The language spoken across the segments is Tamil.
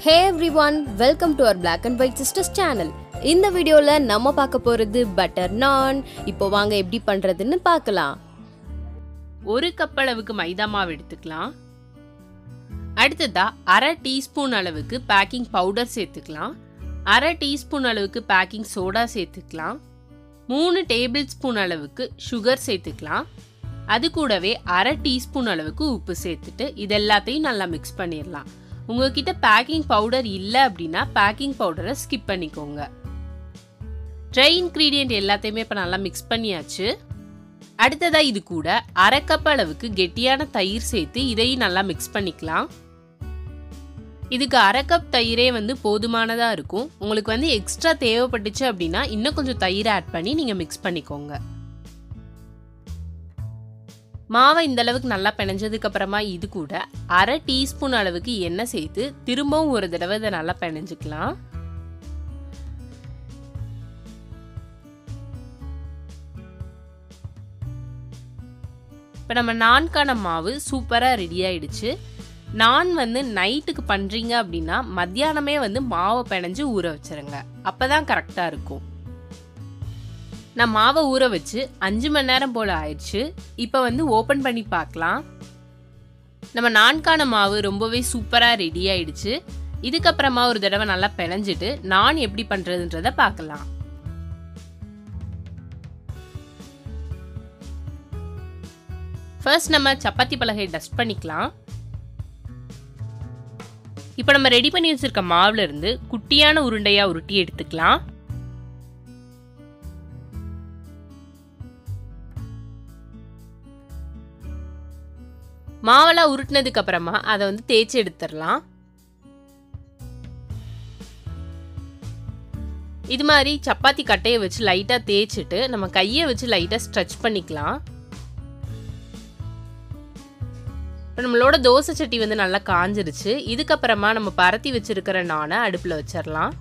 hey everyone welcome to our black and white sisters channel இந்த வீடியோவில் நம்ம பார்க்க போகிறது பட்டர் நான் இப்போ வாங்க எப்படி பண்ணுறதுன்னு பார்க்கலாம் ஒரு கப் அளவுக்கு மைதா மாவு எடுத்துக்கலாம் அடுத்ததா அரை டீஸ்பூன் அளவுக்கு பேக்கிங் பவுடர் சேர்த்துக்கலாம் அரை டீஸ்பூன் அளவுக்கு பேக்கிங் சோடா சேர்த்துக்கலாம் மூணு டேபிள் ஸ்பூன் அளவுக்கு சுகர் சேர்த்துக்கலாம் அது கூடவே அரை டீஸ்பூன் அளவுக்கு உப்பு சேர்த்துட்டு இது எல்லாத்தையும் நல்லா மிக்ஸ் பண்ணிடலாம் உங்ககிட்ட பேக்கிங் பவுடர் இல்லை அப்படின்னா பேக்கிங் பவுடரை ஸ்கிப் பண்ணிக்கோங்க ட்ரை இன்க்ரீடியன்ட் எல்லாத்தையுமே இப்போ நல்லா மிக்ஸ் பண்ணியாச்சு அடுத்ததா இது கூட அரை கப் அளவுக்கு கெட்டியான தயிர் சேர்த்து இதையும் நல்லா மிக்ஸ் பண்ணிக்கலாம் இதுக்கு அரை கப் தயிரே வந்து போதுமானதா இருக்கும் உங்களுக்கு வந்து எக்ஸ்ட்ரா தேவைப்பட்டுச்சு அப்படின்னா இன்னும் கொஞ்சம் தயிர் ஆட் பண்ணி நீங்க மிக்ஸ் பண்ணிக்கோங்க மாவை இந்த அளவுக்கு நல்லா பிணைஞ்சதுக்கு அப்புறமா இது கூட அரை டீஸ்பூன் அளவுக்கு எண்ணெய் சேர்த்து திரும்பவும் ஒரு தடவை இதை நல்லா பிணைஞ்சுக்கலாம் இப்போ நம்ம நான்கான மாவு சூப்பராக ரெடி ஆயிடுச்சு நான் வந்து நைட்டுக்கு பண்ணுறீங்க அப்படின்னா மத்தியானமே வந்து மாவை பிணைஞ்சு ஊற வச்சிருங்க அப்போ தான் கரெக்டாக இருக்கும் நான் மாவை ஊற வச்சு அஞ்சு மணி நேரம் போல் ஆயிடுச்சு இப்போ வந்து ஓப்பன் பண்ணி பார்க்கலாம் நம்ம நான்கான மாவு ரொம்பவே சூப்பராக ரெடி ஆயிடுச்சு இதுக்கப்புறமா ஒரு தடவை நல்லா பிணைஞ்சிட்டு நான் எப்படி பண்ணுறதுன்றத பார்க்கலாம் ஃபர்ஸ்ட் நம்ம சப்பாத்தி பலகை டஸ்ட் பண்ணிக்கலாம் இப்போ நம்ம ரெடி பண்ணி வச்சிருக்க மாவுல இருந்து குட்டியான உருண்டையா உருட்டி எடுத்துக்கலாம் மாவெல்லாம் உருட்டினதுக்கு அப்புறமா அதை வந்து தேய்ச்சி எடுத்துடலாம் இது மாதிரி சப்பாத்தி கட்டையை வச்சு லைட்டாக தேய்ச்சிட்டு நம்ம கையை வச்சு லைட்டாக ஸ்ட்ரெச் பண்ணிக்கலாம் இப்போ நம்மளோட தோசை சட்டி வந்து நல்லா காஞ்சிருச்சு இதுக்கப்புறமா நம்ம பரத்தி வச்சிருக்கிற நானை அடுப்பில் வச்சிடலாம்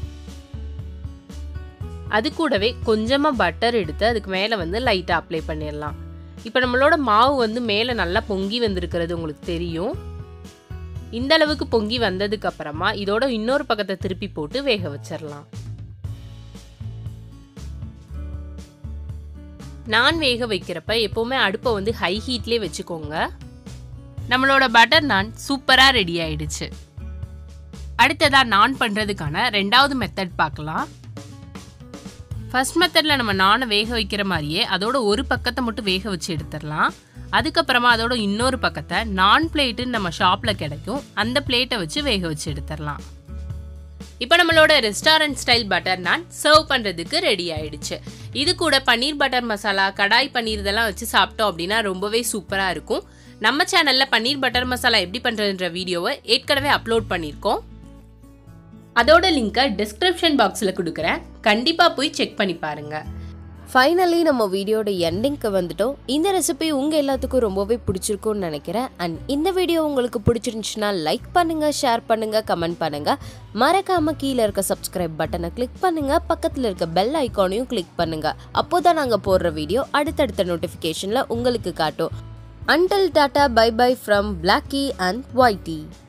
அது கூடவே கொஞ்சமாக பட்டர் எடுத்து அதுக்கு மேலே வந்து லைட்டாக அப்ளை பண்ணிடலாம் இப்போ நம்மளோட மாவு வந்து மேலே நல்லா பொங்கி வந்திருக்கிறது உங்களுக்கு தெரியும் இந்த அளவுக்கு பொங்கி வந்ததுக்கு அப்புறமா இதோட இன்னொரு பக்கத்தை திருப்பி போட்டு வேக வச்சிடலாம் நான் வேக வைக்கிறப்ப எப்போவுமே அடுப்பை வந்து ஹை ஹீட்லேயே வச்சுக்கோங்க நம்மளோட பட்டர் நான் சூப்பராக ரெடி ஆயிடுச்சு அடுத்ததாக நான் பண்ணுறதுக்கான ரெண்டாவது மெத்தட் பார்க்கலாம் ஃபர்ஸ்ட் மெத்தடில் நம்ம நானை வேக வைக்கிற மாதிரியே அதோட ஒரு பக்கத்தை மட்டும் வேக வச்சு எடுத்துடலாம் அதுக்கப்புறமா அதோட இன்னொரு பக்கத்தை நான் பிளேட்டுன்னு நம்ம ஷாப்பில் கிடைக்கும் அந்த பிளேட்டை வச்சு வேக வச்சு எடுத்துடலாம் இப்போ நம்மளோட restaurant style butter naan serve பண்ணுறதுக்கு ரெடி ஆயிடுச்சு இது கூட பன்னீர் பட்டர் மசாலா கடாய் பன்னீர் இதெல்லாம் வச்சு சாப்பிட்டோம் அப்படின்னா ரொம்பவே சூப்பராக இருக்கும் நம்ம சேனலில் பன்னீர் பட்டர் மசாலா எப்படி பண்ணுறதுன்ற வீடியோவை ஏற்கனவே அப்லோட் பண்ணியிருக்கோம் அதோட லிங்கை டிஸ்கிரிப்ஷன் பாக்ஸில் கொடுக்குறேன் கண்டிப்பாக போய் செக் பண்ணி பாருங்கள் ஃபைனலி நம்ம வீடியோட எண்டிங்க்கு வந்துட்டோம் இந்த ரெசிபி உங்கள் எல்லாத்துக்கும் ரொம்பவே பிடிச்சிருக்கும்னு நினைக்கிறேன் அண்ட் இந்த வீடியோ உங்களுக்கு பிடிச்சிருந்துச்சுன்னா லைக் பண்ணுங்கள் ஷேர் பண்ணுங்கள் கமெண்ட் பண்ணுங்கள் மறக்காமல் கீழே இருக்க சப்ஸ்கிரைப் பட்டனை கிளிக் பண்ணுங்கள் பக்கத்தில் இருக்க பெல் ஐக்கானையும் கிளிக் பண்ணுங்கள் அப்போ தான் நாங்கள் போடுற வீடியோ அடுத்தடுத்த நோட்டிஃபிகேஷனில் உங்களுக்கு காட்டும் until tata bye bye from Blackie and ஒயிட்டி